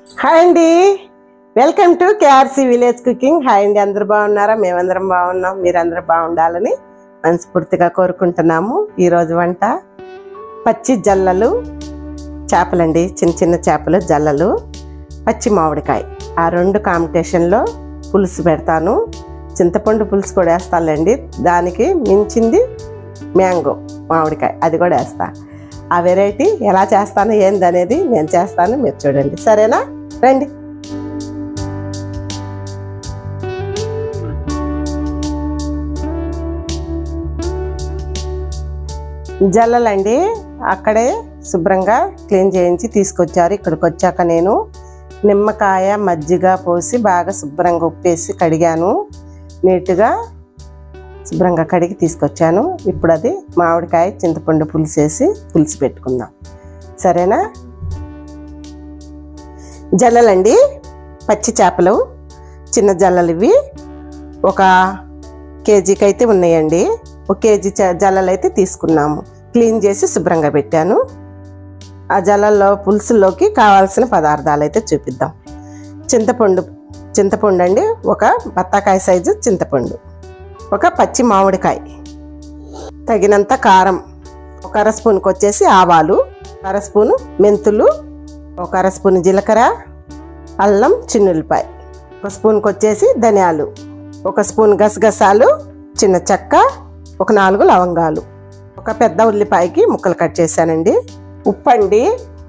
Hi అండి welcome to KRC village cooking hi అండి అందరు బాగున్నారా మేమందరం బాగున్నాం మీరందరూ బాగుండాలని మనస్ఫూర్తిగా కోరుకుంటున్నాము ఈరోజు వంట పచ్చి జల్లలు చేపలండి చిన్న చిన్న చేపలు జల్లలు పచ్చి మామిడికాయ ఆ రెండు కాంపిటీషన్లో పులుసు పెడతాను చింతపండు పులుసు కూడా వేస్తానులేండి దానికి మించింది మ్యాంగో మామిడికాయ అది కూడా వేస్తా ఆ వెరైటీ ఎలా చేస్తాను ఏందనేది నేను చేస్తాను మీరు చూడండి సరేనా రండి జల్లలండి అక్కడే శుభ్రంగా క్లీన్ చేయించి తీసుకొచ్చారు ఇక్కడికి వచ్చాక నేను నిమ్మకాయ మజ్జిగ పోసి బాగా శుభ్రంగా ఉప్పేసి కడిగాను నీట్గా శుభ్రంగా కడిగి తీసుకొచ్చాను ఇప్పుడు అది మామిడికాయ చింతపండు పులుసు వేసి పులుసు పెట్టుకుందాం సరేనా జల్లలండి పచ్చి చేపలు చిన్న జల్లలు ఇవి ఒక కేజీకి అయితే ఉన్నాయండి ఒక కేజీ చ- జల్లలు అయితే తీసుకున్నాము క్లీన్ చేసి శుభ్రంగా పెట్టాను ఆ జల్లల్లో పులుసులోకి కావాల్సిన పదార్థాలు అయితే చూపిద్దాం చింతపండు చింతపండు అండి ఒక బత్తాకాయ సైజు చింతపండు ఒక పచ్చి మామిడికాయ తగినంత కారం ఒక అర స్పూన్కి వచ్చేసి ఆవాలు అర స్పూను మెంతులు ఒక అర స్పూన్ జీలకర్ర అల్లం చిన్నుల్లిపాయ ఒక స్పూన్కి వచ్చేసి ధనియాలు ఒక స్పూన్ గసగసాలు చిన్న చెక్క ఒక నాలుగు లవంగాలు ఒక పెద్ద ఉల్లిపాయకి ముక్కలు కట్ చేశానండి ఉప్పు అండి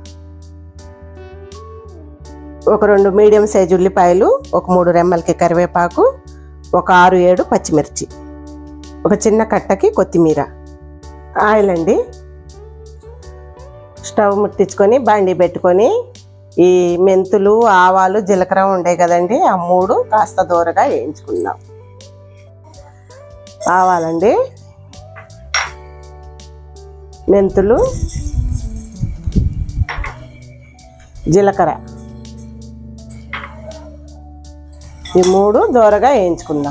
ఒక రెండు మీడియం సైజు ఉల్లిపాయలు ఒక మూడు రెమ్మలకి కరివేపాకు ఒక ఆరు ఏడు పచ్చిమిర్చి ఒక చిన్న కట్టకి కొత్తిమీర ఆయిల్ అండి స్టవ్ ముట్టించుకొని బండి పెట్టుకొని ఈ మెంతులు ఆవాలు జీలకర్ర ఉండే కదండి ఆ మూడు కాస్త దూరగా వేయించుకుందాం ఆవాలండి మెంతులు జీలకర్ర ఈ మూడు దూరగా వేయించుకుందాం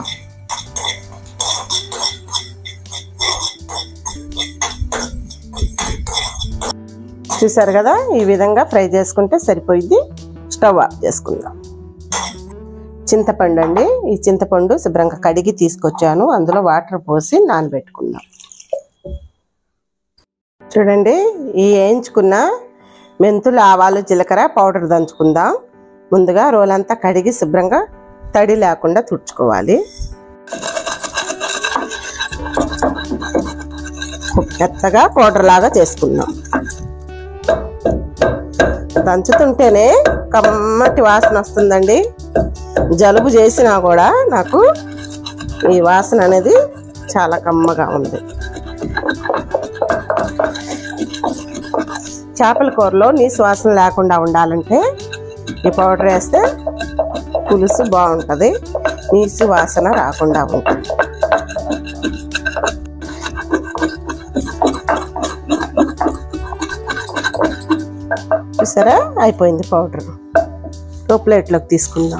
చూసారు కదా ఈ విధంగా ఫ్రై చేసుకుంటే సరిపోయింది స్టవ్ ఆఫ్ చేసుకుందాం చింతపండు అండి ఈ చింతపండు శుభ్రంగా కడిగి తీసుకొచ్చాను అందులో వాటర్ పోసి నానబెట్టుకుందాం చూడండి ఈ వేయించుకున్న మెంతులు ఆవాలు జీలకర్ర పౌడర్ దంచుకుందాం ముందుగా రోలంతా కడిగి శుభ్రంగా తడి లేకుండా తుడుచుకోవాలి మెత్తగా పౌడర్ లాగా చేసుకుందాం దంచుతుంటేనే కమ్మటి వాసన వస్తుందండి జలుబు చేసినా కూడా నాకు ఈ వాసన అనేది చాలా కమ్మగా ఉంది చేపల కూరలో నీసు వాసన లేకుండా ఉండాలంటే ఈ పౌడర్ వేస్తే పులుసు బాగుంటుంది నీసు వాసన రాకుండా ఉంటుంది చూసారా అయిపోయింది పౌడర్ ఒక ప్లేట్లోకి తీసుకుందాం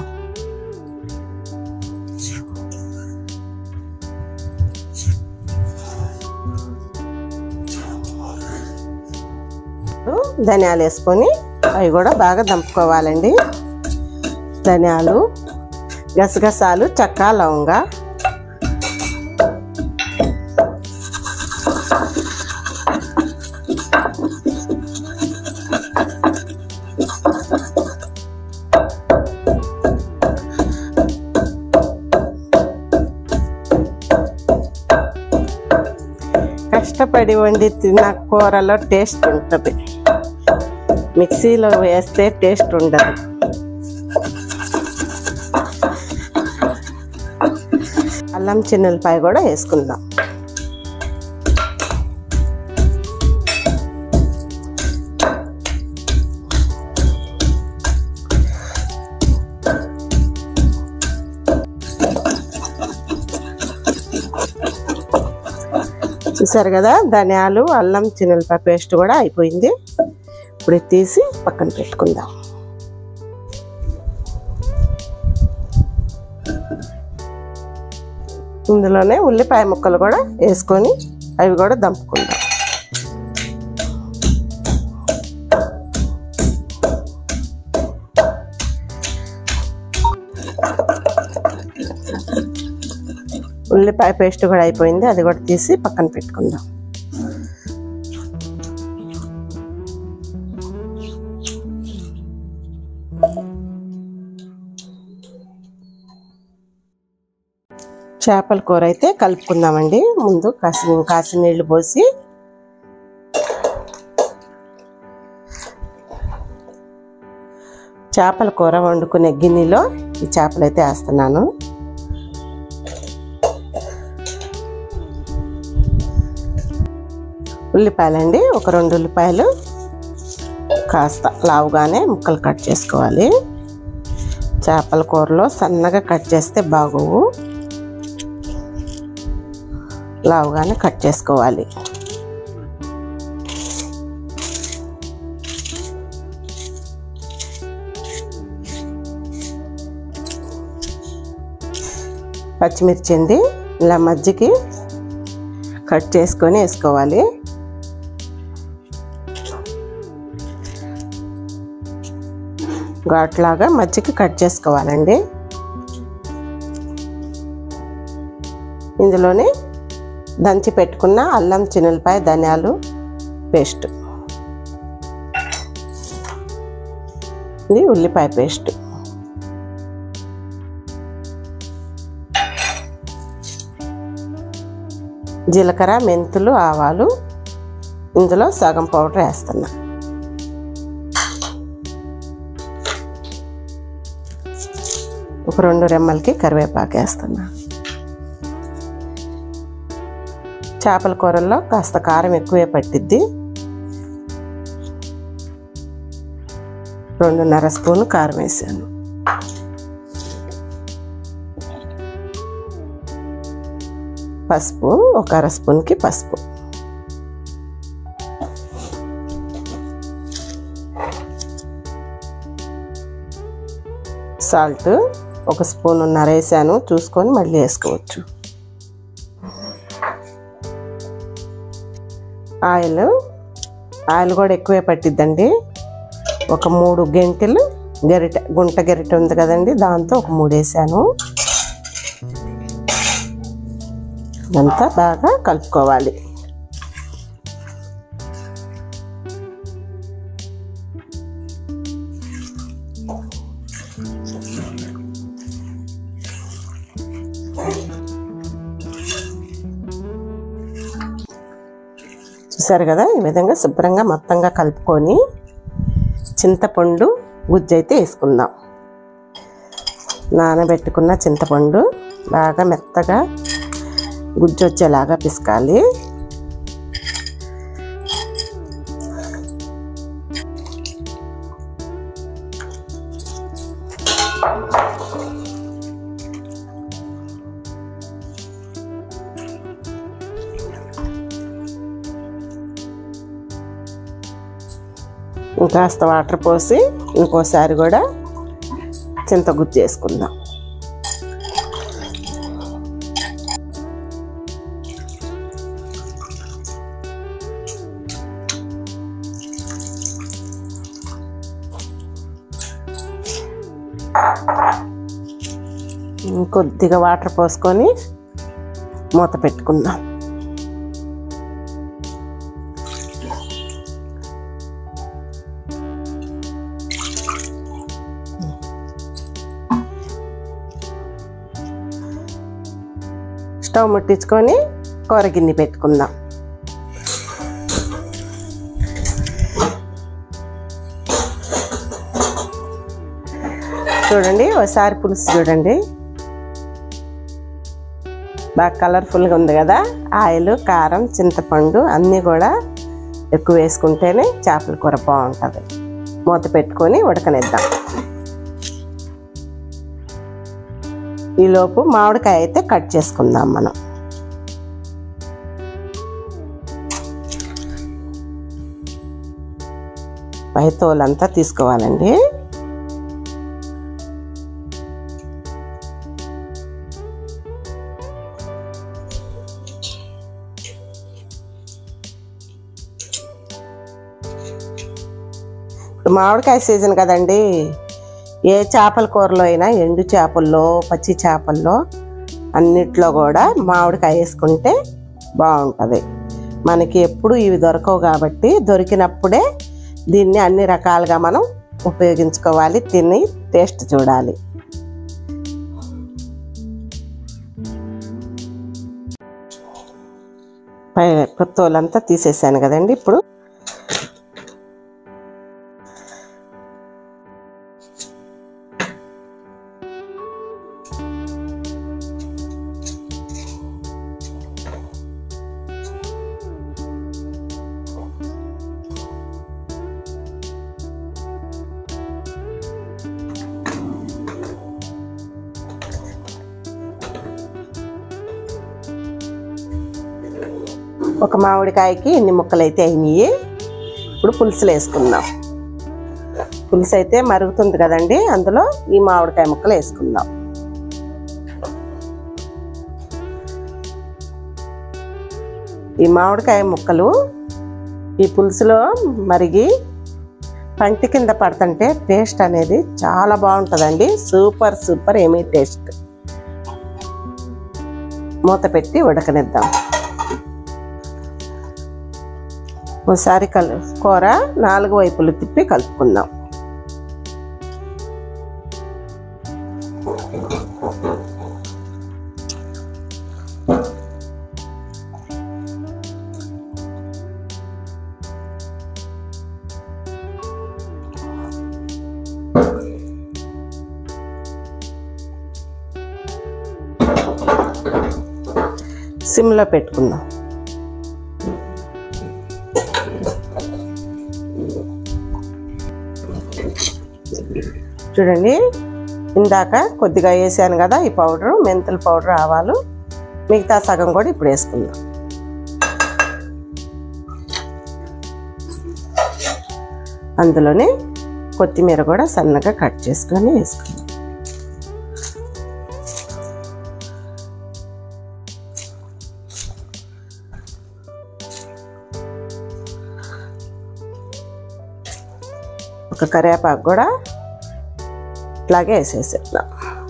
ధనియాలు వేసుకొని అవి కూడా బాగా దంపుకోవాలండి ధనియాలు గసగసాలు చెక్క లవంగ కష్టపడి వండి తిన్న కూరలో టేస్ట్ ఉంటుంది మిక్సీలో వేస్తే టేస్ట్ ఉండదు అల్లం చిన్నులపాయ కూడా వేసుకుందాం చూసారు కదా ధనియాలు అల్లం చిన్నులపాయ పేస్ట్ కూడా అయిపోయింది ఇప్పుడు ఇది తీసి పక్కన పెట్టుకుందాం ఇందులోనే ఉల్లిపాయ ముక్కలు కూడా వేసుకొని అవి కూడా దంపుకుందాం ఉల్లిపాయ పేస్ట్ కూడా అయిపోయింది అది కూడా తీసి పక్కన పెట్టుకుందాం చేపల కూర అయితే కలుపుకుందామండి ముందు కాసి కాసి నీళ్లు పోసి చేపల కూర వండుకునే గిన్నెలో ఈ చేపలు అయితే వేస్తున్నాను ఉల్లిపాయలండి ఒక రెండు ఉల్లిపాయలు కాస్త లావుగానే ముక్కలు కట్ చేసుకోవాలి చేపల కూరలో సన్నగా కట్ చేస్తే బాగోవు లావుగానే కట్ చేసుకోవాలి పచ్చిమిర్చి అండి ఇలా మజ్జికి కట్ చేసుకొని వేసుకోవాలి ఘాట్లాగా మజ్జికి కట్ చేసుకోవాలండి ఇందులోనే దంచి పెట్టుకున్న అల్లం చిన్నులపాయ ధనియాలు పేస్ట్ ఇది ఉల్లిపాయ పేస్ట్ జీలకర్ర మెంతులు ఆవాలు ఇందులో సగం పౌడర్ వేస్తున్నా ఒక రెండు రెమ్మలకి కరివేపాకు వేస్తున్నా చేపల కూరల్లో కాస్త కారం ఎక్కువే పట్టిద్ది రెండున్నర స్పూన్ కారం వేసాను పసుపు ఒక అర స్పూన్కి పసుపు సాల్ట్ ఒక స్పూన్ ఉన్నర వేసాను చూసుకొని మళ్ళీ వేసుకోవచ్చు ఆయిల్ ఆయిల్ కూడా ఎక్కువే పట్టిద్దండి ఒక మూడు గంటలు గరిటె గుంట గరిటె ఉంది కదండి దాంతో ఒక మూడు వేసాను ఇదంతా బాగా కలుపుకోవాలి చూసారు కదా ఈ విధంగా శుభ్రంగా మొత్తంగా కలుపుకొని చింతపండు గుజ్జు అయితే వేసుకుందాం నానబెట్టుకున్న చింతపండు బాగా మెత్తగా గుజ్జు వచ్చేలాగా పిసకాలి ఇంకాస్త వాటర్ పోసి ఇంకోసారి కూడా చింతగుజ్జు వేసుకుందాం కొద్దిగా వాటర్ పోసుకొని మూత పెట్టుకుందాం స్టవ్ ముట్టించుకొని కూర గిన్నె పెట్టుకుందాం చూడండి ఒకసారి పులుసు చూడండి బాగా కలర్ఫుల్గా ఉంది కదా ఆయిల్ కారం చింతపండు అన్నీ కూడా ఎక్కువ వేసుకుంటేనే చేపల కూర బాగుంటుంది మూత పెట్టుకొని ఉడకనిద్దాం ఈలోపు మామిడికాయ అయితే కట్ చేసుకుందాం మనం పై తోలంతా తీసుకోవాలండి ఇప్పుడు మామిడికాయ సీజన్ కదండి ఏ చేపల కూరలో అయినా ఎండు చేపల్లో పచ్చి చేపల్లో అన్నిట్లో కూడా మామిడికాయ వేసుకుంటే బాగుంటుంది మనకి ఎప్పుడు ఇవి దొరకవు కాబట్టి దొరికినప్పుడే దీన్ని అన్ని రకాలుగా మనం ఉపయోగించుకోవాలి తిని టేస్ట్ చూడాలి పై తోలంతా తీసేసాను కదండి ఇప్పుడు ఒక మామిడికాయకి ఇన్ని ముక్కలు అయితే అయినాయి ఇప్పుడు పులుసులు వేసుకుందాం పులుసు అయితే మరుగుతుంది కదండి అందులో ఈ మామిడికాయ ముక్కలు వేసుకుందాం ఈ మామిడికాయ ముక్కలు ఈ పులుసులో మరిగి పంటి కింద పడుతుంటే టేస్ట్ అనేది చాలా బాగుంటుందండి సూపర్ సూపర్ ఏమీ టేస్ట్ మూత పెట్టి ఉడకనిద్దాం ఒకసారి కలు కూర నాలుగు వైపులు తిప్పి కలుపుకుందాం సిమ్లో పెట్టుకుందాం చూడండి ఇందాక కొద్దిగా వేసాను కదా ఈ పౌడరు మెంతుల పౌడర్ ఆవాలు మిగతా సగం కూడా ఇప్పుడు వేసుకుందాం అందులోనే కొత్తిమీర కూడా సన్నగా కట్ చేసుకొని వేసుకుందాం ఒక కరివేపాకు కూడా ఇట్లాగే వేసేసేద్దాం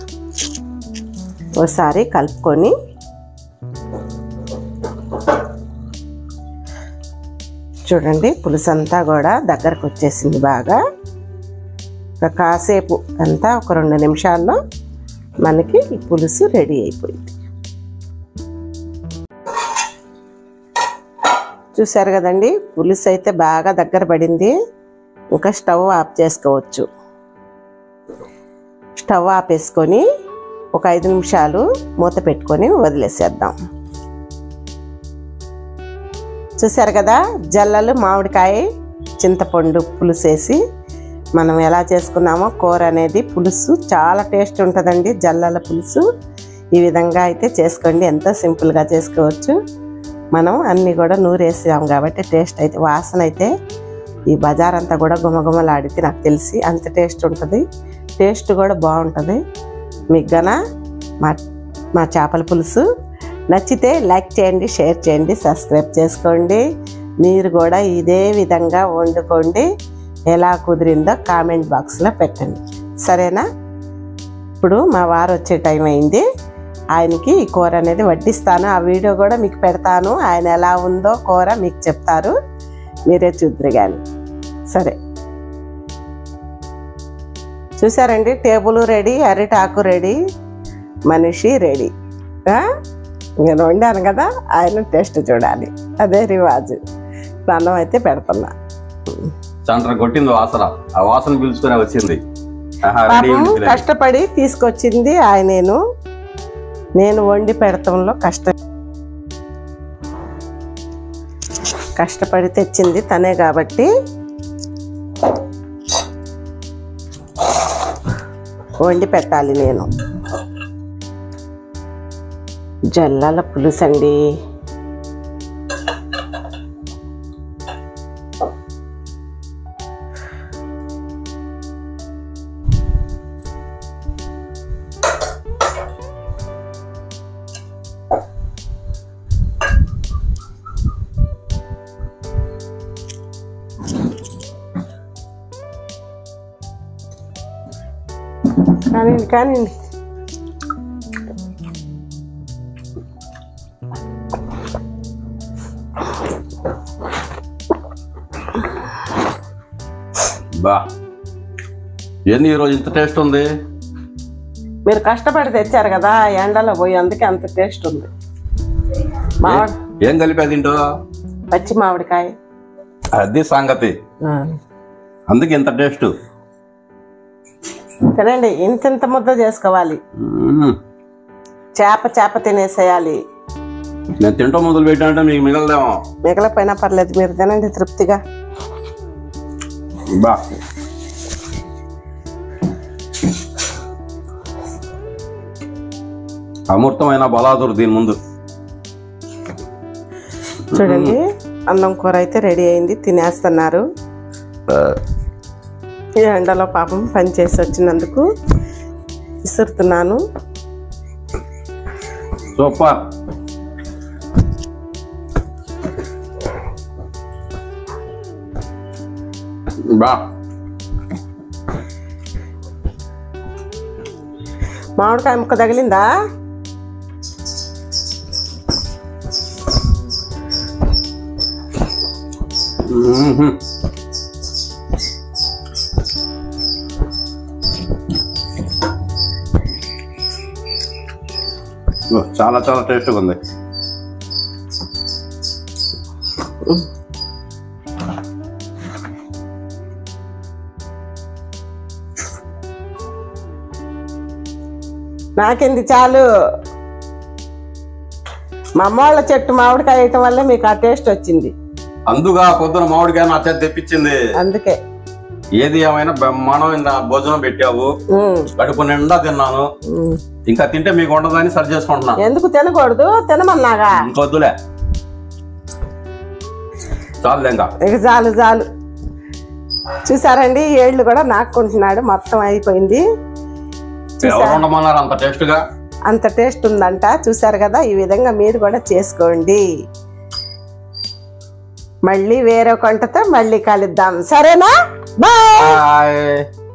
ఒకసారి కలుపుకొని చూడండి పులుసు అంతా కూడా దగ్గరకు వచ్చేసింది బాగా ఒక కాసేపు అంతా ఒక రెండు నిమిషాల్లో మనకి ఈ పులుసు రెడీ అయిపోయింది చూసారు కదండి పులుసు అయితే బాగా దగ్గర పడింది ఇంకా స్టవ్ ఆఫ్ చేసుకోవచ్చు స్టవ్ ఆపేసుకొని ఒక ఐదు నిమిషాలు మూత పెట్టుకొని వదిలేసేద్దాం చూసారు కదా జల్లలు మామిడికాయ చింతపండు పులుసు వేసి మనం ఎలా చేసుకున్నామో కూర అనేది పులుసు చాలా టేస్ట్ ఉంటుందండి జల్లల పులుసు ఈ విధంగా అయితే చేసుకోండి ఎంతో సింపుల్గా చేసుకోవచ్చు మనం అన్నీ కూడా నూరేసాం కాబట్టి టేస్ట్ అయితే వాసన అయితే ఈ బజార్ అంతా కూడా గుమగుమలాడితే నాకు తెలిసి అంత టేస్ట్ ఉంటుంది టేస్ట్ కూడా బాగుంటుంది మీకు గన మా మా చేపల పులుసు నచ్చితే లైక్ చేయండి షేర్ చేయండి సబ్స్క్రైబ్ చేసుకోండి మీరు కూడా ఇదే విధంగా వండుకోండి ఎలా కుదిరిందో కామెంట్ బాక్స్లో పెట్టండి సరేనా ఇప్పుడు మా వారు వచ్చే టైం అయింది ఆయనకి ఈ కూర అనేది వడ్డిస్తాను ఆ వీడియో కూడా మీకు పెడతాను ఆయన ఎలా ఉందో కూర మీకు చెప్తారు మీరే చూద్దరు కానీ సరే చూసారండి టేబుల్ రెడీ అరిటాకు రెడీ మనిషి రెడీ ఆ? నేను వండాను కదా ఆయన టేస్ట్ చూడాలి అదే రివాజు ఇప్పుడు అన్నం అయితే పెడుతున్నా చండ్ర కొట్టింది వాసన ఆ వాసన పిలుచుకునే వచ్చింది ఆహా, రెడీ పాపం ఉంది పిల్లలు. కష్టపడి తీసుకొచ్చింది ఆయనేను నేను వండి పెడతంలో కష్ట కష్టపడి తెచ్చింది తనే కాబట్టి వండి పెట్టాలి నేను జల్లల పులుసు అండి కానివ్వండి కానివ్వండి బా ఏంది ఈరోజు ఇంత టేస్ట్ ఉంది మీరు కష్టపడి తెచ్చారు కదా ఎండలో పోయి అందుకే అంత టేస్ట్ ఉంది మామిడి ఏం కలిపా తింటో పచ్చి మామిడికాయ అది సంగతి అందుకే ఇంత టేస్ట్ తినండి ఇంత ఇంత ముద్ద చేసుకోవాలి మ్మ్. చేప చేప తినేసేయాలి నేను తింటూ మొదలు పెట్టానంటే మీకు మిగలదేమో మిగలపోయినా పర్లేదు మీరు తినండి తృప్తిగా బా అమృతమైన బలాదురు దీని ముందు చూడండి అన్నం కూర అయితే రెడీ అయింది తినేస్తున్నారు ఈ ఎండలో పాపం పని చేసి వచ్చినందుకు విసురుతున్నాను సూపర్ బా మామిడికాయ ముక్క తగిలిందా మ్మ్హ్మ్. ఓ, చాలా చాలా టేస్ట్గా ఉంది నాకింది చాలు మా అమ్మ వాళ్ళ చెట్టు మామిడికాయ వేయటం వల్లే మీకు ఆ టేస్ట్ వచ్చింది అందుగా పొద్దున మామిడికాయ నా చేతి తెప్పించింది అందుకే ఏది ఏమైనా బ్రహ్మాండమైన భోజనం పెట్టావు ఉమ్, కడుపు నిండా తిన్నాను ఉమ్. ఇంకా తింటే మీకు ఉండదని సరి చేసుకుంటున్నా ఎందుకు తినకూడదు తినమన్నాగా ఇంకొద్దులే చాలు ఇంకా ఇక చాలు చాలు చూసారండి ఏళ్ళు కూడా నాక్కుంటున్నాడు మొత్తం అయిపోయింది ఎవరు ఉండమన్నారు అంత టేస్ట్గా అంత టేస్ట్ ఉందంట చూసారు కదా ఈ విధంగా మీరు కూడా చేసుకోండి మళ్ళీ వేరే కొంటతో మళ్ళీ కలుద్దాం సరేనా బాయ్ బాయ్